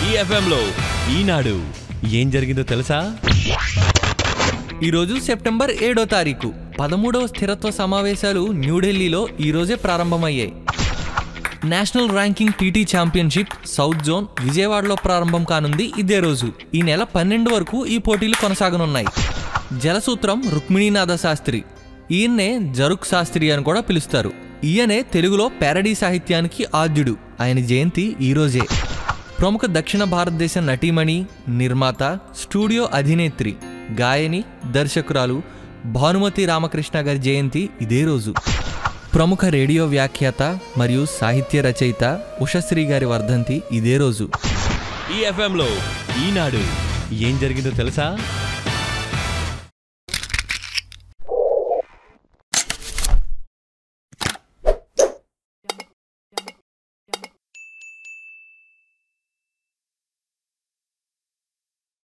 ఈ ఎఫ్ఎంలో ఈనాడు ఏం జరిగిందో తెలుసా ఈరోజు సెప్టెంబర్ ఏడో తారీఖు పదమూడవ స్థిరత్వ సమావేశాలు న్యూఢిల్లీలో ఈరోజే ప్రారంభమయ్యాయి national ranking TT championship south zone విజయవాడలో ప్రారంభం కానుంది ఇదే రోజు ఈ నెల పన్నెండు వరకు ఈ పోటీలు కొనసాగనున్నాయి జలసూత్రం రుక్మిణీనాథ శాస్త్రి ఈయన్నే జరుక్ శాస్త్రి అని కూడా పిలుస్తారు ఈయనే తెలుగులో ప్యారడీ సాహిత్యానికి ఆద్యుడు ఆయన జయంతి ఈ రోజే ప్రముఖ దక్షిణ భారతదేశ నటీమణి నిర్మాత స్టూడియో అధినేత్రి గాయని దర్శకురాలు భానుమతి రామకృష్ణ గారి జయంతి ఇదే రోజు ప్రముఖ రేడియో వ్యాఖ్యాత మరియు సాహిత్య రచయిత ఉషశ్రీ గారి వర్ధంతి ఇదే రోజు ఈ ఎఫ్ఎంలో ఈనాడు ఏం జరిగిందో తెలుసా